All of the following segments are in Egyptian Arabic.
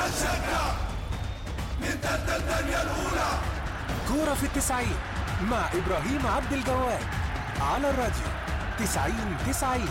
هنشجع نتقدم الدنيا الأولى كورة في التسعين مع إبراهيم عبد الجواد على الراديو تسعين تسعين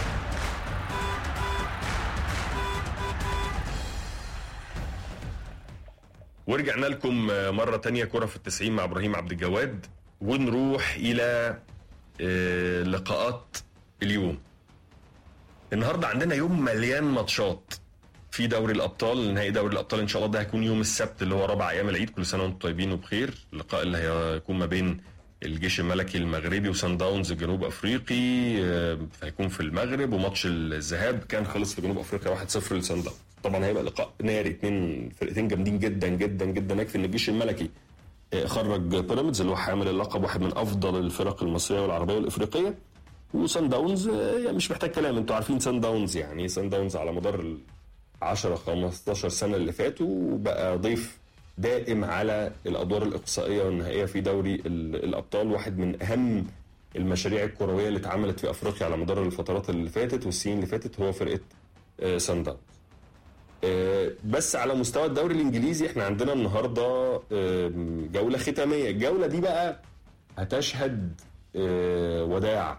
ورجعنا لكم مرة تانية كرة في التسعين مع إبراهيم عبد الجواد ونروح إلى آه، لقاءات اليوم النهاردة عندنا يوم مليان ماتشات في دوري الأبطال نهائي دوري الأبطال إن شاء الله ده هيكون يوم السبت اللي هو رابع أيام العيد كل سنة وأنتم طيبين وبخير اللقاء اللي هيكون ما بين الجيش الملكي المغربي وسان داونز الجنوب افريقي آه، هيكون في المغرب وماتش الذهاب كان خلص في جنوب افريقيا 1-0 لسان داونز طبعا هيبقى لقاء ناري اتنين فرقتين جامدين جدا جدا جدا يكفي ان الجيش الملكي آه، خرج بيراميدز اللي هو حامل اللقب واحد من افضل الفرق المصريه والعربيه والافريقيه وسان داونز آه، يعني مش محتاج كلام انتوا عارفين سان داونز يعني سان داونز على مدار ال 10 15 سنه اللي فاتوا بقى ضيف دائم على الادوار الاقصائيه والنهائيه في دوري ال- الابطال واحد من اهم المشاريع الكرويه اللي اتعملت في افريقيا على مدار الفترات اللي فاتت والسنين اللي فاتت هو فرقه آه، سان داونز آه، بس على مستوى الدوري الانجليزي احنا عندنا النهارده آم، جوله ختاميه الجوله دي بقى هتشهد آه، وداع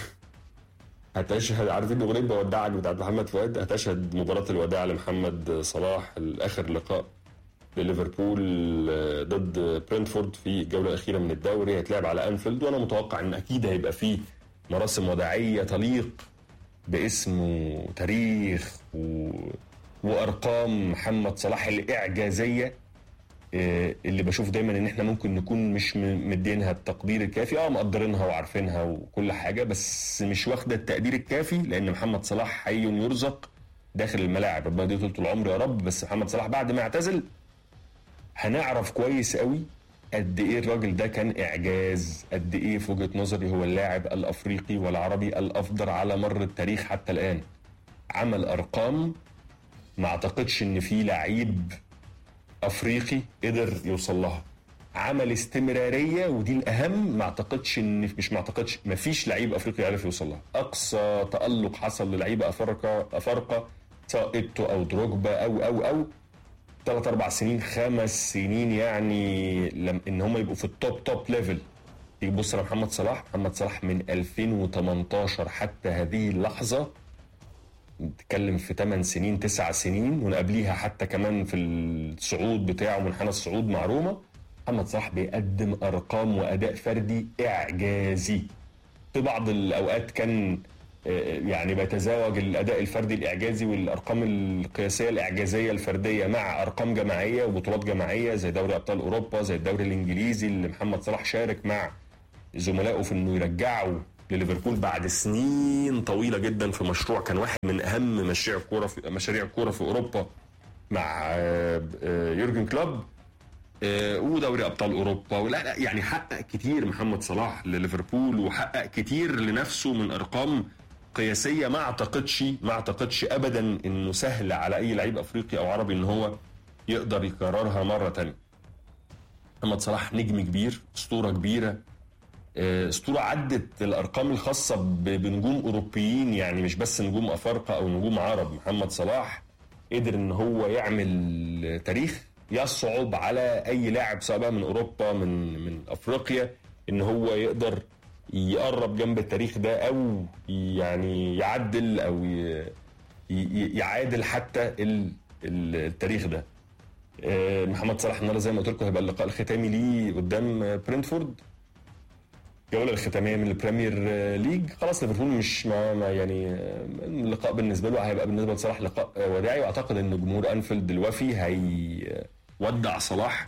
هتشهد عارفين اغنيه بودعك بتاعت محمد فؤاد هتشهد مباراه الوداع لمحمد صلاح الاخر لقاء لليفربول آه، ضد برنتفورد في الجوله الاخيره من الدوري هيتلعب على انفيلد وانا متوقع ان اكيد هيبقى فيه مراسم وداعيه تليق باسم وتاريخ و... وارقام محمد صلاح الاعجازيه آه، اللي بشوف دايما ان احنا ممكن نكون مش م- مدينها التقدير الكافي اه مقدرينها وعارفينها وكل حاجه بس مش واخده التقدير الكافي لان محمد صلاح حي يرزق داخل الملاعب ربنا يديه طول العمر يا رب بس محمد صلاح بعد ما اعتزل هنعرف كويس قوي قد ايه الراجل ده كان اعجاز قد ايه في وجهه نظري هو اللاعب الافريقي والعربي الافضل على مر التاريخ حتى الان عمل ارقام ما اعتقدش ان في لعيب افريقي قدر يوصل لها عمل استمراريه ودي الاهم ما اعتقدش ان مش ما اعتقدش ما فيش لعيب افريقي عرف يوصل لها اقصى تالق حصل للعيبه افارقه افارقه سواء ايتو او دروجبا او او او ثلاث اربع سنين خمس سنين يعني لم ان هم يبقوا في التوب توب ليفل تيجي تبص على محمد صلاح محمد صلاح من 2018 حتى هذه اللحظه نتكلم في 8 سنين 9 سنين وقبليها حتى كمان في الصعود بتاعه منحنى الصعود مع روما محمد صلاح بيقدم ارقام واداء فردي اعجازي في بعض الاوقات كان آه، يعني بيتزاوج الاداء الفردي الاعجازي والارقام القياسيه الاعجازيه الفرديه مع ارقام جماعيه وبطولات جماعيه زي دوري ابطال اوروبا زي الدوري الانجليزي اللي محمد صلاح شارك مع زملائه في انه يرجعوا لليفربول بعد سنين طويله جدا في مشروع كان واحد من اهم مشاريع الكوره في مشاريع الكوره في اوروبا مع آه، آه، يورجن كلوب آه، ودوري ابطال اوروبا ولا لا يعني حقق كتير محمد صلاح لليفربول وحقق كتير لنفسه من ارقام قياسيه ما اعتقدش ما اعتقدش ابدا انه سهل على اي لعيب افريقي او عربي ان هو يقدر يكررها مره تانية محمد صلاح نجم كبير اسطوره كبيره آه، اسطوره عدت الارقام الخاصه ب- بنجوم اوروبيين يعني مش بس نجوم افارقه او نجوم عرب محمد صلاح قدر ان هو يعمل تاريخ يصعب على اي لاعب سواء بقى من اوروبا من من افريقيا ان هو يقدر يقرب جنب التاريخ ده او يعني يعدل او ي- ي- يعادل حتى ال- ال- التاريخ ده آه، محمد صلاح النهارده زي ما قلت لكم هيبقى اللقاء الختامي ليه قدام آه، برنتفورد الجوله الختاميه من البريمير ليج خلاص ليفربول مش ما, ما يعني آه، اللقاء بالنسبه له هيبقى بالنسبه لصلاح لقاء آه، وداعي واعتقد ان جمهور انفيلد الوفي هيودع صلاح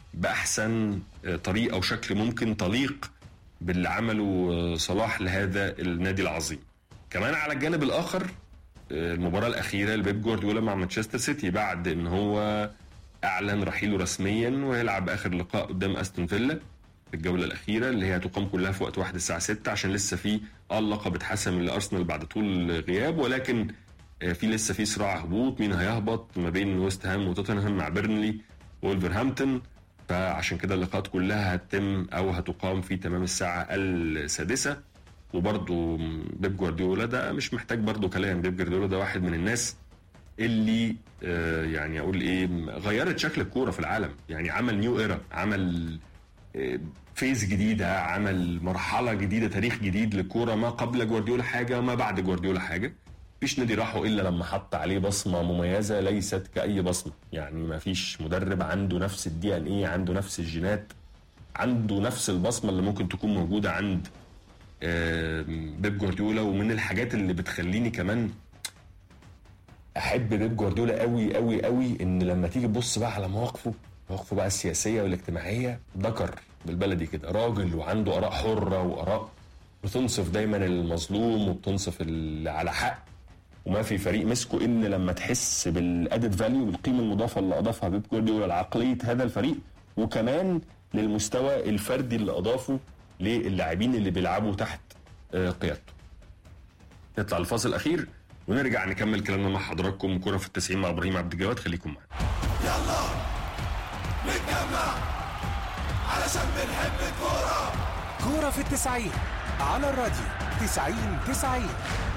باحسن آه، طريقه وشكل ممكن تليق باللي عمله آه، صلاح لهذا النادي العظيم كمان على الجانب الاخر آه، المباراه الاخيره لبيب جوارديولا مع مانشستر سيتي بعد ان هو اعلن رحيله رسميا وهيلعب اخر لقاء قدام استون فيلا في الجوله الاخيره اللي هي هتقام كلها في وقت واحد الساعه 6 عشان لسه في اه اللقب اتحسم لارسنال بعد طول غياب ولكن آه، في لسه في صراع هبوط مين هيهبط ما بين ويست هام وتوتنهام مع بيرنلي وولفرهامبتون فعشان كده اللقاءات كلها هتتم او هتقام في تمام الساعه السادسه وبرضه بيب جوارديولا ده مش محتاج برضه كلام بيب جوارديولا ده واحد من الناس اللي آه، يعني اقول ايه غيرت شكل الكوره في العالم يعني عمل نيو ايرا عمل آه، فيز جديده عمل مرحله جديده تاريخ جديد للكوره ما قبل جوارديولا حاجه وما بعد جوارديولا حاجه مفيش نادي راحوا الا لما حط عليه بصمه مميزه ليست كاي بصمه يعني ما فيش مدرب عنده نفس الدي ان ايه عنده نفس الجينات عنده نفس البصمه اللي ممكن تكون موجوده عند آم، بيب جوارديولا ومن الحاجات اللي بتخليني كمان احب بيب جوارديولا قوي قوي قوي ان لما تيجي تبص بقى على مواقفه مواقفه بقى السياسيه والاجتماعيه ذكر بالبلدي كده راجل وعنده اراء حره واراء بتنصف دايما المظلوم وبتنصف اللي على حق وما في فريق مسكه الا لما تحس بالادد فاليو بالقيمه المضافه اللي اضافها بيب جوارديولا لعقليه هذا الفريق وكمان للمستوى الفردي اللي اضافه للاعبين اللي بيلعبوا تحت آه، قيادته. نطلع الفاصل الاخير ونرجع نكمل كلامنا مع حضراتكم كرة في التسعين مع ابراهيم عبد الجواد خليكم معانا. يلا نتجمع علشان بنحب الكورة كورة في التسعين على الراديو تسعين تسعين